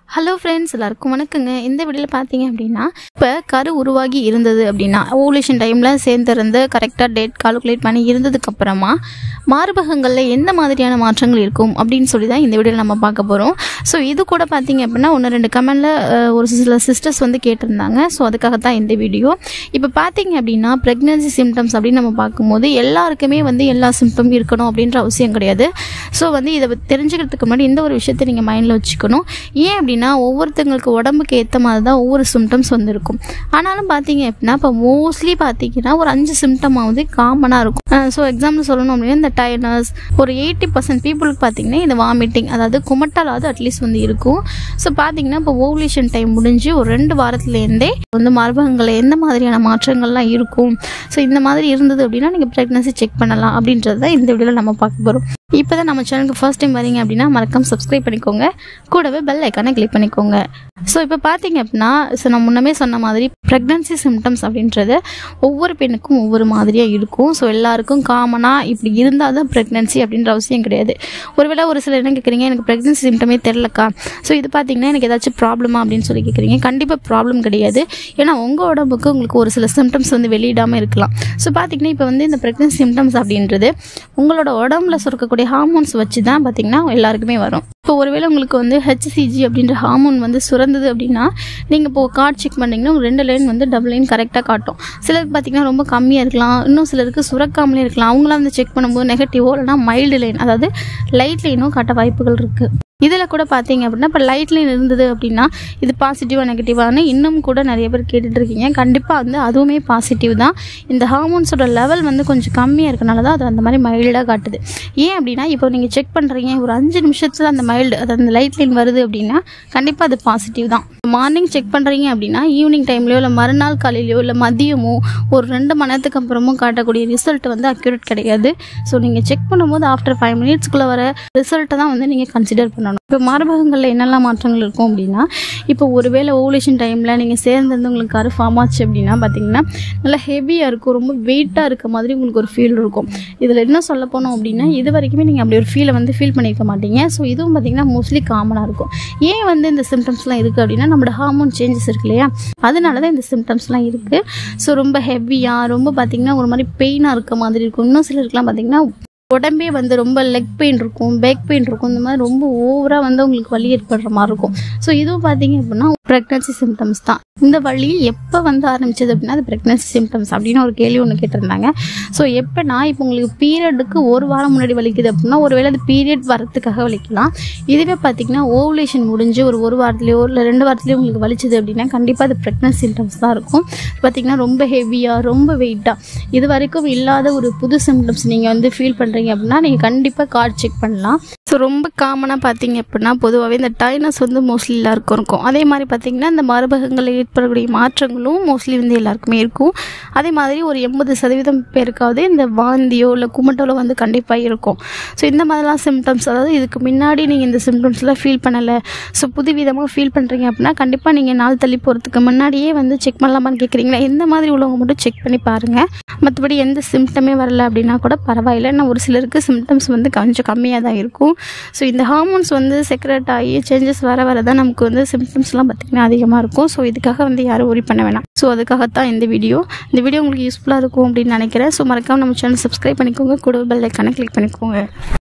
hello friends எல்லாருக்கும் வணக்கங்க இந்த வீடியோவில் பார்த்தீங்க அப்படின்னா இப்போ கரு உருவாகி இருந்தது அப்படின்னா ஓவலேஷன் டைமில் சேர்ந்திருந்து கரெக்டாக டேட் கால்குலேட் பண்ணி இருந்ததுக்கப்புறமா மார்பகங்களில் எந்த மாதிரியான மாற்றங்கள் இருக்கும் அப்படின்னு சொல்லி தான் இந்த வீடியோவில் நம்ம பார்க்க போகிறோம் ஸோ இது கூட பார்த்தீங்க அப்படின்னா ஒன்று ரெண்டு கமெண்டில் ஒரு சில சிஸ்டர்ஸ் வந்து கேட்டிருந்தாங்க ஸோ அதுக்காக தான் இந்த வீடியோ இப்போ பார்த்தீங்க அப்படின்னா ப்ரெக்னன்சி சிம்டம்ஸ் அப்படின்னு நம்ம பார்க்கும்போது எல்லாருக்குமே வந்து எல்லா சிம்டம் இருக்கணும் அப்படின்ற அவசியம் கிடையாது ஸோ வந்து இதை தெரிஞ்சுக்கிறதுக்கு முன்னாடி இந்த ஒரு விஷயத்தை நீங்கள் மைண்டில் வச்சுக்கணும் ஏன் அப்படின்னா ஒவ்வொருத்தங்களுக்கு உடம்புக்கு ஏற்ற மாதிரி தான் ஒவ்வொரு சிம்டம்ஸ் வந்து இருக்கும் ஆனாலும் பார்த்தீங்க அப்படின்னா இப்போ மோஸ்ட்லி பார்த்தீங்கன்னா ஒரு அஞ்சு சிம்டமாவது காமனாக இருக்கும் ஸோ எக்ஸாம்பிள் சொல்லணும் அப்படின்னா இந்த டயர்னஸ் ஒரு எயிட்டி பர்சன்ட் பீப்புளுக்கு பார்த்தீங்கன்னா இந்த வாமிட்டிங் அதாவது குமட்டலாவது அட்லீஸ்ட் வந்து இருக்கும் ஸோ பார்த்தீங்கன்னா இப்போ ஓவலேஷன் டைம் முடிஞ்சு ஒரு ரெண்டு வாரத்துலேருந்தே வந்து மரபகங்களில் எந்த மாதிரியான மாற்றங்கள்லாம் இருக்கும் ஸோ இந்த மாதிரி இருந்தது அப்படின்னா நீங்கள் ப்ரெக்னன்சி செக் பண்ணலாம் அப்படின்றது தான் இந்த வீடியோவில் நம்ம பார்க்க போகிறோம் இப்போ தான் நம்ம சேனலுக்கு ஃபர்ஸ்ட் டைம் வரீங்க அப்படின்னா மறக்காம சப்ஸ்கிரைப் பண்ணிக்கோங்க கூடவே பெல் ஐக்கானை கிளிக் பண்ணிக்கோங்க ஸோ இப்போ பார்த்தீங்க அப்படின்னா ஸோ நான் முன்னமே சொன்ன மாதிரி ப்ரெக்னன்சி சிம்டம்ஸ் அப்படின்றது ஒவ்வொரு பெண்ணுக்கும் ஒவ்வொரு மாதிரியாக இருக்கும் ஸோ எல்லாருக்கும் காமனாக இப்படி இருந்தால் தான் ப்ரெக்னன்சி அப்படின்ற அவசியம் கிடையாது ஒருவேளை ஒரு சிலர் என்ன கேட்குறீங்க எனக்கு ப்ரெக்னன்சி சிம்டமே தெரிலக்கா ஸோ இது பார்த்தீங்கன்னா எனக்கு ஏதாச்சும் ப்ராப்ளமா அப்படின்னு சொல்லி கேட்குறீங்க கண்டிப்பாக ப்ராப்ளம் கிடையாது ஏன்னா உங்கள் உடம்புக்கு உங்களுக்கு ஒரு சில சிம்டம்ஸ் வந்து வெளியிடாமல் இருக்கலாம் ஸோ பார்த்தீங்கன்னா இப்போ வந்து இந்த ப்ரெக்னன்சி சிம்டம்ஸ் அப்படின்றது உங்களோட உடம்புல சுரக்கக்கூடிய ஹார்மோன்ஸ் வச்சு தான் பார்த்தீங்கன்னா எல்லாருக்குமே வரும் இப்போ ஒருவேளை உங்களுக்கு வந்து ஹெச்சிசிஜி அப்படின்ற ஹார்மோன் வந்து சுரந்தது அப்படின்னா நீங்கள் இப்போ கார்டு செக் பண்ணிங்கன்னா ஒரு ரெண்டு லைன் வந்து டபுள் லைன் கரெக்டாக காட்டும் சிலருக்கு பார்த்தீங்கன்னா ரொம்ப கம்மியாக இருக்கலாம் இன்னும் சிலருக்கு சுரக்காமலே இருக்கலாம் அவங்களாம் வந்து செக் பண்ணும்போது நெகட்டிவோ இல்லைனா மைல்டு லைன் அதாவது லைட் லைனும் காட்ட வாய்ப்புகள் இருக்குது இதில் கூட பார்த்தீங்க அப்படின்னா இப்போ லைட் லைன் இருந்தது அப்படின்னா இது பாசிட்டிவாக நெகட்டிவானு இன்னும் கூட நிறைய பேர் கேட்டுட்டு இருக்கீங்க கண்டிப்பாக வந்து அதுவுமே பாசிட்டிவ் தான் இந்த ஹார்மோன்ஸோட லெவல் வந்து கொஞ்சம் கம்மியாக இருக்கனால தான் அது அந்த மாதிரி மைல்டாக காட்டுது ஏன் அப்படின்னா இப்போ நீங்கள் செக் பண்ணுறீங்க ஒரு அஞ்சு நிமிஷத்தில் அந்த மைல்டு அது அந்த லைட் லைன் வருது அப்படின்னா கண்டிப்பாக அது பாசிட்டிவ் தான் மார்னிங் செக் பண்ணுறீங்க அப்படின்னா ஈவினிங் டைம்லையோ இல்லை மறுநாள் காலையிலையோ இல்லை மதியமோ ஒரு ரெண்டு மணி நேரத்துக்கு அப்புறமும் காட்டக்கூடிய ரிசல்ட் வந்து அக்யூரேட் கிடையாது ஸோ நீங்கள் செக் பண்ணும்போது ஆஃப்டர் ஃபைவ் மினிட்ஸ்க்குள்ளே வர ரிசல்ட்டை தான் வந்து நீங்கள் கன்சிடர் பண்ணணும் இப்போ மார்பகங்களில் என்னெல்லாம் மாற்றங்கள் இருக்கும் அப்படின்னா இப்போ ஒருவேளை ஓவலேஷன் டைமில் நீங்கள் சேர்ந்திருந்து உங்களுக்கு கரு ஃபார்ம் ஆச்சு அப்படின்னா பார்த்தீங்கன்னா நல்லா ஹெவியாக இருக்கும் ரொம்ப வெயிட்டாக இருக்க மாதிரி உங்களுக்கு ஒரு ஃபீல் இருக்கும் இதில் என்ன சொல்ல போனோம் அப்படின்னா இது வரைக்குமே நீங்கள் அப்படி ஒரு ஃபீலை வந்து ஃபீல் பண்ணியிருக்க மாட்டீங்க ஸோ இதுவும் பார்த்தீங்கன்னா மோஸ்ட்லி காமனாக இருக்கும் ஏன் வந்து இந்த சிம்டம்ஸ்லாம் இருக்குது அப்படின்னா நம்மளோட ஹார்மோன் சேஞ்சஸ் இருக்கு இல்லையா அதனால தான் இந்த சிம்டம்ஸ்லாம் இருக்குது ஸோ ரொம்ப ஹெவியாக ரொம்ப பார்த்தீங்கன்னா ஒரு மாதிரி பெயினாக இருக்க மாதிரி இருக்கும் இன்னும் சிலருக்குலாம் பார்த்தீங்கன்னா உடம்பே வந்து ரொம்ப லெக் பெயின் இருக்கும் பேக் பெயின் இருக்கும் இந்த மாதிரி ரொம்ப ஓவராக வந்து உங்களுக்கு வலி ஏற்படுற மாதிரி இருக்கும் ஸோ இதுவும் பார்த்தீங்க அப்படின்னா ப்ரெக்னன்சி சிம்டம்ஸ் தான் இந்த வலி எப்போ வந்து ஆரம்பிச்சது அப்படின்னா அது ப்ரெக்னன்சி சிம்டம்ஸ் அப்படின்னு ஒரு கேள்வி ஒன்று கேட்டிருந்தாங்க ஸோ எப்போனா இப்போ உங்களுக்கு பீரியடுக்கு ஒரு வாரம் முன்னாடி வலிக்குது அப்படின்னா ஒருவேளை அது பீரியட் வரத்துக்காக வலிக்கலாம் இதுவே பார்த்தீங்கன்னா ஓவலேஷன் முடிஞ்சு ஒரு ஒரு வாரத்துலேயோ இல்லை ரெண்டு வாரத்துலேயோ உங்களுக்கு வலிச்சது அப்படின்னா கண்டிப்பாக அது ப்ரெக்னன்சி சிம்டம்ஸ் தான் இருக்கும் பார்த்தீங்கன்னா ரொம்ப ஹெவியாக ரொம்ப வெயிட்டாக இது வரைக்கும் இல்லாத ஒரு புது சிம்டம்ஸ் நீங்கள் வந்து ஃபீல் பண்ணுறீங்க பண்ணுறீங்க அப்படின்னா நீங்கள் கண்டிப்பாக கார்டு செக் பண்ணலாம் ஸோ ரொம்ப காமனாக பார்த்தீங்க அப்படின்னா பொதுவாகவே இந்த டைனஸ் வந்து மோஸ்ட்லி எல்லாருக்கும் இருக்கும் அதே மாதிரி பார்த்தீங்கன்னா இந்த மரபகங்களில் ஏற்படக்கூடிய மாற்றங்களும் மோஸ்ட்லி வந்து எல்லாருக்குமே இருக்கும் அதே மாதிரி ஒரு எண்பது சதவீதம் பேருக்காவது இந்த வாந்தியோ இல்லை குமட்டோல வந்து கண்டிப்பாக இருக்கும் ஸோ இந்த மாதிரிலாம் சிம்டம்ஸ் அதாவது இதுக்கு முன்னாடி நீங்கள் இந்த சிம்டம்ஸ்லாம் ஃபீல் பண்ணலை ஸோ புது விதமாக ஃபீல் பண்ணுறீங்க அப்படின்னா கண்டிப்பாக நீங்கள் நாள் தள்ளி போகிறதுக்கு முன்னாடியே வந்து செக் பண்ணலாமான்னு கேட்குறீங்களா எந்த மாதிரி உள்ளவங்க மட்டும் செக் பண்ணி பாருங்கள் மற்றபடி எந்த சிம்டமே வரல அப்படின்னா கூட பரவாயில்ல நான் ஒரு சிலருக்கு சிம்டம்ஸ் வந்து கொஞ்சம் கம்மியாக தான் இருக்கும் ஸோ இந்த ஹார்மோன்ஸ் வந்து செக்ரெட் ஆகி சேஞ்சஸ் வர வர தான் நமக்கு வந்து சிம்டம்ஸ்லாம் பார்த்திங்கன்னா அதிகமாக இருக்கும் ஸோ இதுக்காக வந்து யாரும் ஒரி பண்ண வேணாம் ஸோ அதுக்காகத்தான் இந்த வீடியோ இந்த வீடியோ உங்களுக்கு யூஸ்ஃபுல்லாக இருக்கும் அப்படின்னு நினைக்கிறேன் ஸோ மறக்காம நம்ம சேனல் சப்ஸ்கிரைப் பண்ணிக்கோங்க கூட பெல் ஐக்கானை கிளிக் பண்ணிக்கோங்க